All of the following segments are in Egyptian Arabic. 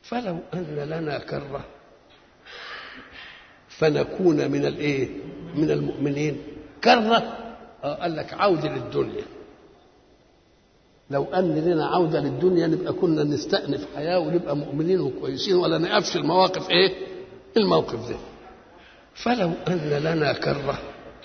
فلو أن لنا كرة فنكون من الايه من المؤمنين كرة آه قال لك عودة للدنيا لو أن لنا عودة للدنيا نبقى كنا نستأنف حياة ونبقى مؤمنين وكويسين ولا نقفش المواقف إيه الموقف ده فلو أن لنا كرة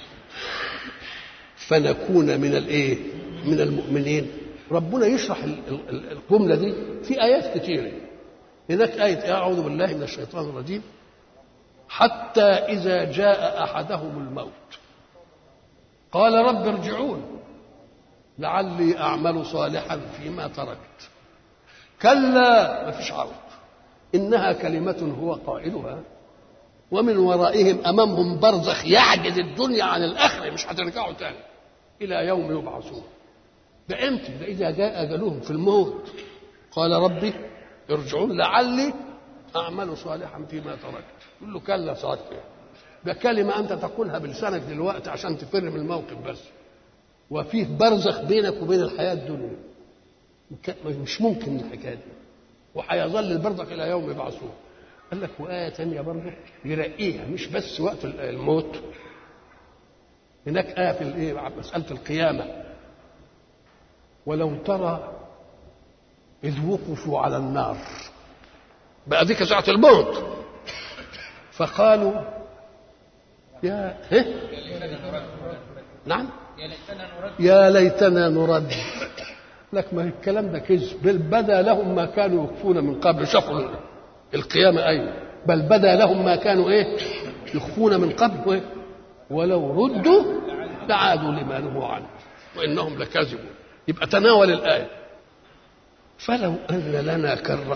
فنكون من الايه من المؤمنين ربنا يشرح الجمله دي في ايات كثيره هناك ايه اعوذ بالله من الشيطان الرجيم حتى اذا جاء احدهم الموت قال رب ارجعون لعلي اعمل صالحا فيما تركت كلا ما فيش عوض انها كلمه هو قائلها ومن ورائهم امامهم برزخ يعجز الدنيا عن الاخره مش هترجعوا تاني الى يوم يبعثون ده امتى ده اذا جاء اجلهم في الموت قال ربي ارجعون لعلي اعمل صالحا فيما تركت يقول له كلا صالح ده كلمه انت تقولها بلسانك دلوقتي عشان تفر من الموقف بس وفيه برزخ بينك وبين الحياه الدنيا مش ممكن الحكايه دي وهيظل البرزخ الى يوم يبعثون قال لك وآية تانية برضه يرقيها مش بس وقت الموت هناك آية في الإيه مسألة القيامة ولو ترى إذ وقفوا على النار بقى ديك ساعة الموت فقالوا يا إيه؟ نعم يا ليتنا نرد لك ما الكلام ده كذب بل بدا لهم ما كانوا يخفون من قبل شافوا القيامة أيوة بل بدا لهم ما كانوا إيه يخفون من قبل إيه؟ ولو ردوا لعادوا لما نهوا عنه وإنهم لكاذبون يبقى تناول الآية فلو أن لنا كرة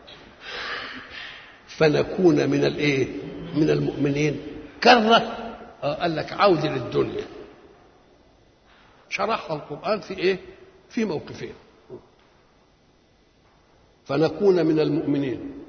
فنكون من الإيه من المؤمنين كرة آه قال لك عودة للدنيا شرحها القرآن في إيه في موقفين فنكون من المؤمنين